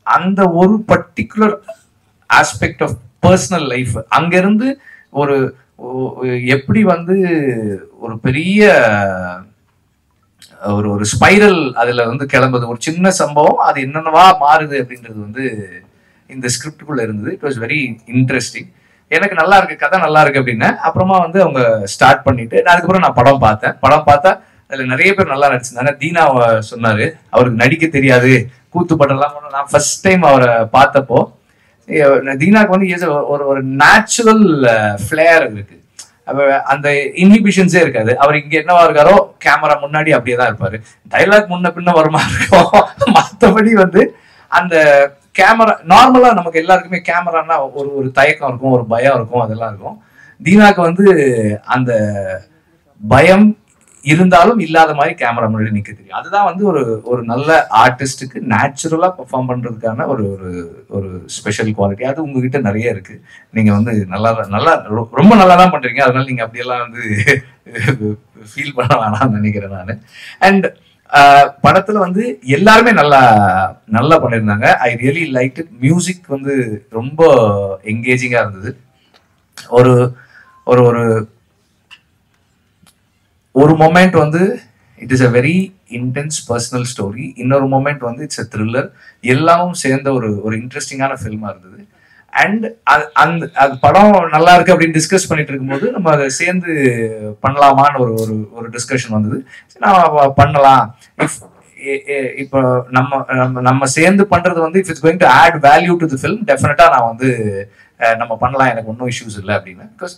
அந்த ஒரு particular aspect of personal life அங்கிருந்து ஒரு ஒ- எப்படி வந்து ஒரு பெரிய ஒரு ஒரு ஸ்பைரல் அதுல வந்து கிளம்புது ஒரு சின்ன சம்பவம் அது என்னென்னவா மாறுது அப்படின்றது வந்து இந்த ஸ்கிரிப்டுக்குள்ள இருந்தது இட் வாஸ் வெரி இன்ட்ரெஸ்டிங் எனக்கு நல்லா இருக்கு கதை நல்லா இருக்கு அப்படின்னு அப்புறமா வந்து அவங்க ஸ்டார்ட் பண்ணிட்டு நான் அதுக்கப்புறம் நான் படம் பார்த்தேன் படம் பார்த்தா அதுல நிறைய பேர் நல்லா நடிச்சிருந்தாங்க தீனா அவ- சொன்னாரு அவருக்கு நடிக்க தெரியாது கூத்து படம்லாம் பண்ண- நான் ஃபர்ஸ்ட் டைம் அவரை பார்த்தப்போ அஹ் தீனாக்கு வந்து is a- ஒரு ஒரு நேச்சுரல் ஃபிளேர் இருக்கு அப்ப அந்த இன்ஹிபிஷன்ஸே இருக்காது அவர் இங்க என்னவா இருக்காரோ கேமரா முன்னாடி அப்படியே தான் இருப்பாரு டைலாக் முன்ன பின்ன வருமா இருக்கும் மத்தபடி வந்து அந்த கேமரா நார்மலா நமக்கு எல்லாருக்குமே கேமரானா ஒரு ஒரு தயக்கம் இருக்கும் ஒரு பயம் இருக்கும் அதெல்லாம் இருக்கும் தீனாக்கு வந்து அந்த பயம் இருந்தாலும் இல்லாத மாதிரி கேமரா முன்னாடி நிக்க தெரியும் அதுதான் வந்து ஒரு ஒரு நல்ல ஆர்டிஸ்டுக்கு நேச்சுரலா பெர்ஃபார்ம் பண்றதுக்கான ஒரு ஒரு ஒரு ஸ்பெஷல் குவாலிட்டி அது உங்ககிட்ட நிறைய இருக்கு நீங்க வந்து நல்லா நல்லா ரொ- ரொம்ப நல்லா தான் பண்றீங்க அதனால நீங்க அப்படியெல்லாம் வந்து ஃபீல் பண்ண வேணாம்னு நினைக்கிறேன் நான் அண்ட் படத்துல வந்து எல்லாருமே நல்லா நல்லா பண்ணியிருந்தாங்க I really like it music வந்து ரொம்ப என்கேஜிங்கா இருந்தது ஒரு ஒரு ஒரு ஒரு மொமெண்ட் வந்து it is a very intense personal story இன்னொரு மொமெண்ட் வந்து இட்ஸ் அ த்ரில்லர் எல்லாமும் சேர்ந்த ஒரு ஒரு இன்ட்ரெஸ்டிங்கான ஃபில்மா இருந்தது அண்ட் அந்த அது படம் நல்லா இருக்கு அப்படின்னு டிஸ்கஸ் பண்ணிட்டு இருக்கும்போது நம்ம அதை சேர்ந்து பண்ணலாமான்னு ஒரு ஒரு ஒரு டிஸ்கஷன் வந்தது சரி, நான் பண்ணலாம் இஃப் இப்போ நம்ம நம்ம நம்ம சேர்ந்து பண்றது வந்து if it's going to add value to the film டெஃபினட்டா நான் வந்து அஹ், நம்ம பண்ணலாம் எனக்கு ஒன்றும் இஷ்யூஸ் இல்லை அப்படின்னு பிகாஸ்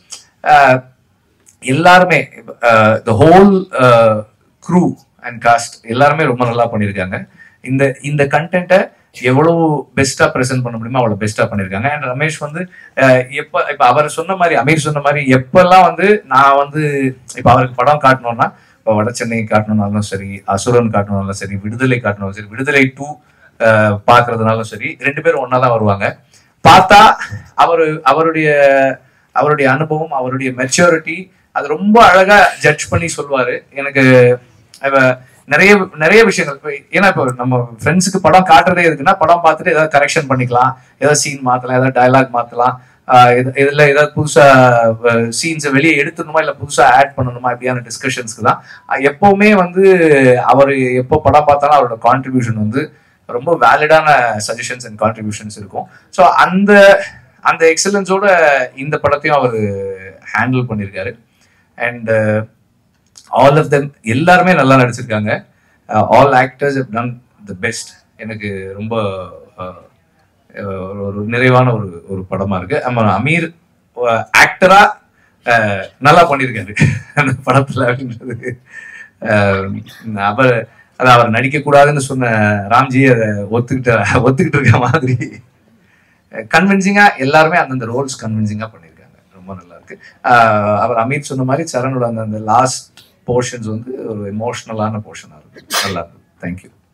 எல்லாருமே the whole crew and cast எல்லாருமே ரொம்ப நல்லா பண்ணியிருக்காங்க இந்த இந்த கண்டென்ட்டை எவ்வளவு பெஸ்டா ப்ரெசென்ட் பண்ண முடியுமோ அவ்வளவு பெஸ்டா பண்ணியிருக்காங்க அண்ட் ரமேஷ் வந்து அஹ், எப்ப இப்ப அவர் சொன்ன மாதிரி அமீர் சொன்ன மாதிரி எப்பெல்லாம் வந்து நான் வந்து இப்ப அவருக்கு படம் காட்டணும்னா இப்போ வட சென்னை காட்டணும்னாலும் சரி அசுரன் காட்டணும்னாலும் சரி விடுதலை காட்டணும்னாலும் சரி விடுதலை டூ பாக்குறதுனாலும் சரி ரெண்டு பேரும் ஒன்னா தான் வருவாங்க பார்த்தா அவரு அவருடைய அவருடைய அனுபவம் அவருடைய மெச்சூரிட்டி அது ரொம்ப அழகா ஜட்ஜ் பண்ணி சொல்லுவாரு எனக்கு அவ நிறைய நிறைய விஷயங்கள் இப்ப ஏன்னா இப்போ நம்ம ஃப்ரெண்ட்ஸுக்கு படம் காட்டுறதே எதுக்குன்னா படம் பார்த்துட்டு ஏதாவது கரெக்ஷன் பண்ணிக்கலாம் ஏதாவது சீன் மாத்தலாம் ஏதாவது டயலாக் மாத்தலாம் ஆஹ் இது- இதுல ஏதாவது புதுசா சீன்ஸை வெளியே எடுத்துணுமா இல்ல புதுசா ஆட் பண்ணணுமா இப்படியான டிஸ்கஷன்ஸ்க்கு தான் ஆஹ் எப்பவுமே வந்து அவர் எப்போ படம் பார்த்தாலும் அவரோட கான்ட்ரிபியூஷன் வந்து ரொம்ப வேலிடான சஜஷன்ஸ் அண்ட் கான்ட்ரிபியூஷன்ஸ் இருக்கும் ஸோ அந்த அந்த எக்ஸலன்ஸோட இந்த படத்தையும் அவர் ஹேண்டில் பண்ணியிருக்காரு அண்ட் ஆல் ஆஃப் தெம் எல்லாருமே நல்லா நடிச்சிருக்காங்க all actors have done the best எனக்கு ரொம்ப uh, ஒரு ஒரு நிறைவான ஒரு ஒரு படமா இருக்கு ஆமா அமீர் ஆக்டரா நல்லா பண்ணியிருக்காரு அந்த படத்துல அப்படின்றது அஹ், அவர் அது அவர் நடிக்க கூடாதுன்னு சொன்ன ராம்ஜி அதை ஒத்துக்கிட்ட ஒத்துக்கிட்டு இருக்க மாதிரி கன்வின்சிங்கா எல்லாருமே அந்தந்த ரோல்ஸ் கன்வின்சிங்கா பண்ணியிருக்காங்க ரொம்ப நல்லா இருக்கு ஆஹ் அவர் அமீர் சொன்ன மாதிரி சரணோட அந்த அந்த லாஸ்ட் போர்ஷன்ஸ் வந்து ஒரு எமோஷனலான போர்ஷனா இருக்கு நல்லா இருக்கு தேங்க்யூ